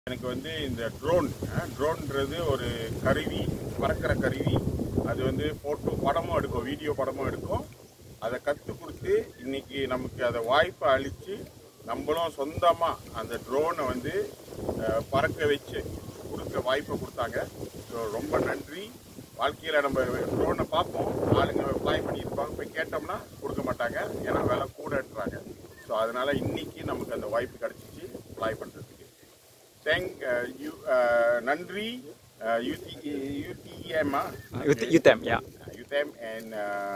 எனக்கு வந்து இந்த ட்ரோன் ட்ரோன்ன்றது ஒரு கருவி பறக்கிற கருவி அது வந்து ஃபோட்டோ படமும் எடுக்கும் வீடியோ படமும் எடுக்கும் அதை கற்றுக் கொடுத்து இன்னைக்கு நமக்கு அதை வாய்ப்பை அளித்து நம்மளும் சொந்தமாக அந்த ட்ரோனை வந்து அஹ், பறக்க வச்சு கொடுக்க வாய்ப்பை கொடுத்தாங்க ஸோ ரொம்ப நன்றி வாழ்க்கையில் நம்ம ட்ரோனை பார்ப்போம் ஆளுங்க ஃப்ளை பண்ணியிருப்பாங்க போய் கேட்டோம்னா கொடுக்க மாட்டாங்க ஏன்னா விலை கூடன்றாங்க ஸோ அதனால் இன்னைக்கு நமக்கு அந்த வாய்ப்பு கிடச்சிச்சு ஃப்ளை பண்ணுறதுக்கு தேங்க் யூ நன்றி யூடி யூடிஎம்மா Ut- UTM, yeah. UTM and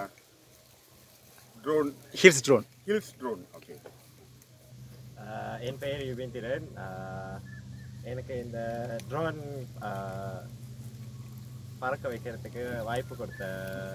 drone Here's drone. Hills drone okay ah என் பெயர் யுபிந்திரன் ஆஹ் எனக்கு இந்த ட்ரோன் பறக்க வைக்கிறதுக்கு வாய்ப்பு கொடுத்த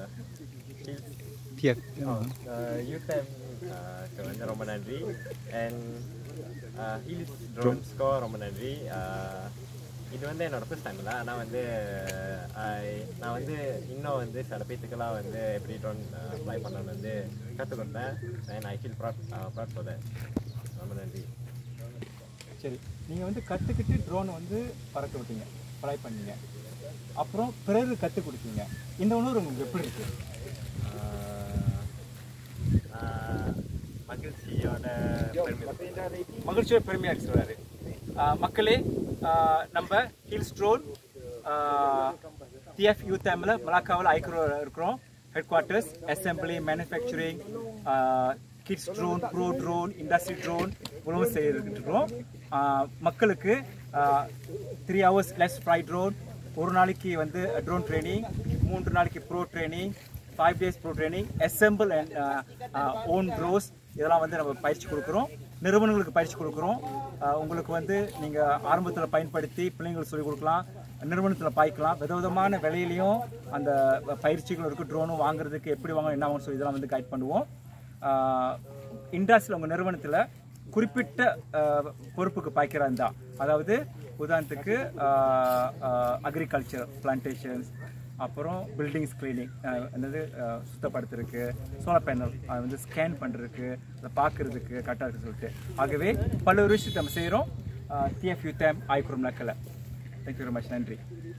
Here. யூடிஎம்க்கு வந்து ரொம்ப நன்றி அண்ட் ஹில்ஸ் ட்ரோன்ஸ்க்கும் ரொம்ப நன்றி ஆஹ் இது வந்து என்னோட ஃபர்ஸ்ட் டைம் தான் ஆனால் வந்து ஆஹ் நான் வந்து இன்னும் வந்து சில பேத்துக்கெல்லாம் வந்து எப்படி ட்ரோன் ஃப்ளை பண்ணணும்னு வந்து கற்றுக் கொடுத்தேன் and I feel proud proud for ரொம்ப நன்றி சரி நீங்கள் வந்து கற்றுக்கிட்டு ட்ரோன் வந்து பறக்க விட்டீங்க ஃப்ளை பண்ணீங்க அப்புறம் பிறகு கற்றுக் கொடுத்தீங்க இந்த உணர்வு உங்களுக்கு எப்படி இருக்கு ஆஹ் ஆஹ் மகிழ்ச்சியோட பெருமை மகிழ்ச்சியோட பெருமையாக இருக்கு சொல்றாரு ஆஹ் மக்களே ஆஹ் நம்ம ஹில்ஸ் ட்ரோன் டிஎஃப் யூ டைமில் மலாக்காவில் ஐக்ரோ இருக்கிறோம் headquarters assembly manufacturing kits drone bro drone industry drone உணவு செய்யிருக்கிறோம் ஆஹ் மக்களுக்கு three hours less fly drone ஒரு நாளைக்கு வந்து ட்ரோன் ட்ரைனிங் மூன்று நாளைக்கு bro training five days bro training assemble and own drones இதெல்லாம் வந்து நம்ம பயிற்சி கொடுக்குறோம் நிறுவனங்களுக்கு பயிற்சி கொடுக்குறோம் அஹ், உங்களுக்கு வந்து நீங்கள் ஆரம்பத்தில் பயன்படுத்தி பிள்ளைங்களுக்கு சொல்லிக் கொடுக்கலாம் நிறுவனத்தில் பாய்க்கலாம் விதவிதமான விலையிலையும் அந்த பயிற்சிகள் இருக்குது ட்ரோனும் வாங்குறதுக்கு எப்படி வாங்கணும் என்ன வாங்கணும் சொல்லி இதெல்லாம் வந்து கைட் பண்ணுவோம் இண்டஸ்ட்ரியில் உங்கள் நிறுவனத்தில் குறிப்பிட்ட அஹ், பொறுப்புக்கு பாய்க்கிறா இருந்தால் அதாவது உதாரணத்துக்கு அக்ரிகல்ச்சர் பிளான்டேஷன்ஸ் அப்புறம் பில்டிங்ஸ் கிளீனிங் என்னது அஹ், சுத்தப்படுத்துறதுக்கு சோலார் பேனல் அதை வந்து ஸ்கேன் பண்ணுறதுக்கு அதை பார்க்குறதுக்கு கரெக்டாக இருக்குன்னு சொல்லிட்டு ஆகவே பல்வேறு விஷயத்தை நம்ம செய்கிறோம் டிஎஃப் யூ தேம் ஆய்க்குறம் நக்கலை தேங்க்யூ வெரி மச் நன்றி